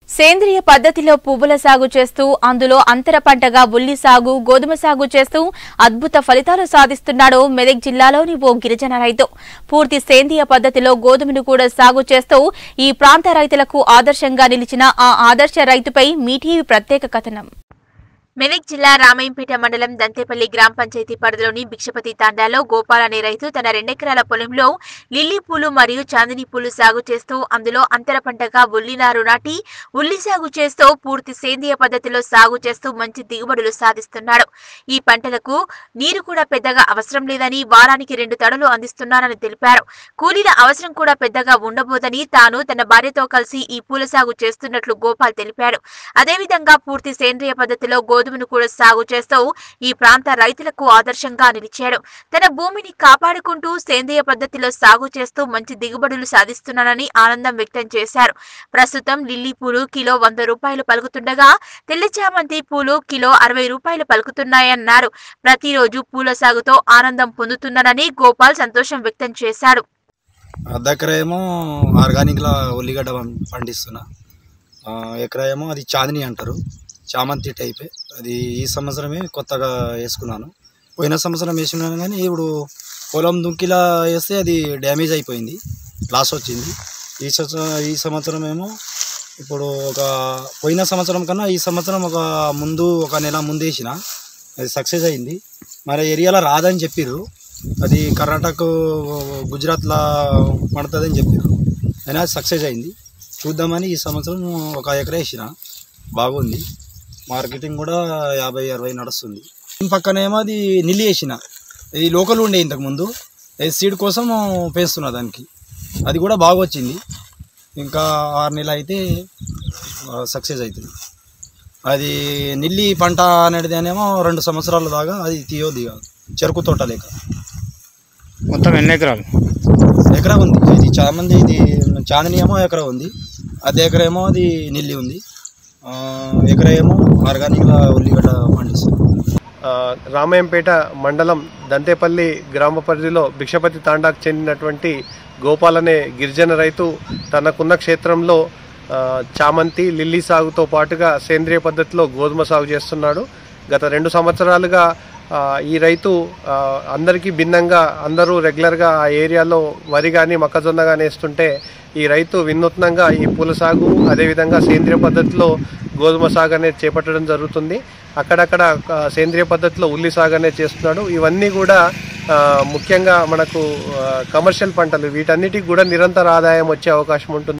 సేంద్రియ పద్ధతిలో పువ్వుల సాగు చేస్తూ అందులో అంతర పంటగా ఉల్లి సాగు గోధుమ సాగు చేస్తూ అద్భుత ఫలితాలు సాధిస్తున్నాడు మెదక్ జిల్లాలోని ఓ గిరిజన రైతు పూర్తి సేంద్రియ పద్ధతిలో గోధుమను కూడా సాగు చేస్తూ ఈ ప్రాంత రైతులకు ఆదర్శంగా నిలిచిన ఆ ఆదర్శ రైతుపై మీటీవీ ప్రత్యేక కథనం మెదక్ జిల్లా రామాయంపేట మండలం దంతేపల్లి గ్రామ పంచాయతీ పరిధిలోని భిక్షపతి తాండాలో గోపాల్ అనే రైతు తన రెండెకరాల పొలంలో లిల్లీ పూలు మరియు చాందిని పూలు సాగు చేస్తూ అందులో అంతర పంటగా ఉల్లి నారు నాటి ఉల్లి సాగు చేస్తూ పూర్తి సేంద్రియ పద్ధతిలో సాగు చేస్తూ మంచి దిగుబడులు సాధిస్తున్నాడు ఈ పంటలకు నీరు కూడా పెద్దగా అవసరం లేదని వారానికి రెండు తడులు అందిస్తున్నానని తెలిపారు కూలీల అవసరం కూడా పెద్దగా ఉండబోదని తాను తన భార్యతో కలిసి ఈ పూల సాగు చేస్తున్నట్లు గోపాల్ తెలిపాడు అదేవిధంగా పూర్తి సేంద్రియ పద్ధతిలో గోధుమను కూడా సాగు చేస్తూ ఈ ప్రాంత రైతులకు ఆదర్శంగా నిలిచాడు తన భూమిని కాపాడుకుంటూ సేంద్రియ పద్ధతిలో సాగు చేస్తూ మంచి దిగుబడులు సాధిస్తున్నానని ఆనందం వ్యక్తం చేశారు ప్రస్తుతం లిల్లీ పూలు కిలో వంద రూపాయలు పలుకుతుండగా తెల్ల చామంతి పూలు కిలో అరవై రూపాయలు పలుకుతున్నాయన్నారు ప్రతిరోజు పూల సాగుతో ఆనందం పొందుతున్నానని గోపాల్ సంతోషం వ్యక్తం చేశాడు అర్ధ ఎకరా ఏమో ఆర్గానిక్లా ఉల్లిగడ్డ పం- పండిస్తున్నా ఆ, ఎకరా ఏమో అది చాందిని అంటారు చామంతి టైపే అది ఈ సంవత్సరమే కొత్తగా వేసుకున్నాను పోయిన సంవత్సరం వేసుకున్నాను కానీ ఇప్పుడు పొలం దుంకిలా వేస్తే అది డ్యామేజ్ అయిపోయింది లాస్ వచ్చింది ఈ సంవత్సరం ఈ సంవత్సరం ఏమో ఇప్పుడు ఒక పోయిన సంవత్సరం కన్నా ఈ సంవత్సరం ఒక ముందు ఒక నెల ముందు వేసిన అది సక్సెస్ అయింది మరి ఏరియాలో రాదని చెప్పిర్రు అది కర్ణాటక గుజరాత్లో పడుతుందని చెప్పారు అయినా సక్సెస్ అయింది చూద్దామని ఈ సంవత్సరం ఒక ఎకరా వేసిన బాగుంది మార్కెటింగ్ కూడా యాభై అరవై నడుస్తుంది దీని పక్కనేమో అది నిల్లి వేసిన ఇది లోకల్ ఉండే ఇంతకుముందు ఇది సీడ్ కోసం పేస్తున్నా దానికి అది కూడా బాగా వచ్చింది ఇంకా ఆరు నెలలు అయితే సక్సెస్ అవుతుంది అది నిల్లి పంట అనేది అనేమో రెండు సంవత్సరాల దాకా అది తీయో దిగదు చెరుకు తోట లేక మొత్తం ఎన్ని ఎకరాలు ఎకరా ఉంది ఇది చాలా మంది ఇది చాందిని ఏమో ఎకరా ఉంది అదే ఎకరా ఏమో అది నిల్లి ఉంది ఆ, ఎకరా ఏమో ఆర్గానిక్గా ఉల్లిగడ్డ పండిస్తుంది ఆ, రామాయంపేట మండలం దంతేపల్లి గ్రామ పరిధిలో భిక్షపతి తాండాకు చెందినటువంటి గోపాల్ అనే గిరిజన రైతు తనకున్న క్షేత్రంలో ఆ, చామంతి లిల్లీ సాగుతో పాటుగా సేంద్రియ పద్ధతిలో గోధుమ సాగు చేస్తున్నాడు గత రెండు సంవత్సరాలుగా ఆ, ఈ రైతు ఆ, అందరికీ భిన్నంగా అందరూ రెగ్యులర్గా ఆ ఏరియాలో వరి కానీ మొక్కజొన్న కానీ వేస్తుంటే ఈ రైతు వినూత్నంగా ఈ పూల సాగు అదేవిధంగా సేంద్రియ పద్ధతిలో గోధుమ సాగు అనేది చేపట్టడం జరుగుతుంది అక్కడక్కడ ఆ, సేంద్రియ పద్ధతిలో ఉల్లి సాగు అనేది చేస్తున్నాడు ఇవన్నీ కూడా ఆ, ముఖ్యంగా మనకు ఆ, కమర్షియల్ పంటలు వీటన్నిటికి కూడా నిరంతర ఆదాయం వచ్చే అవకాశం ఉంటుంది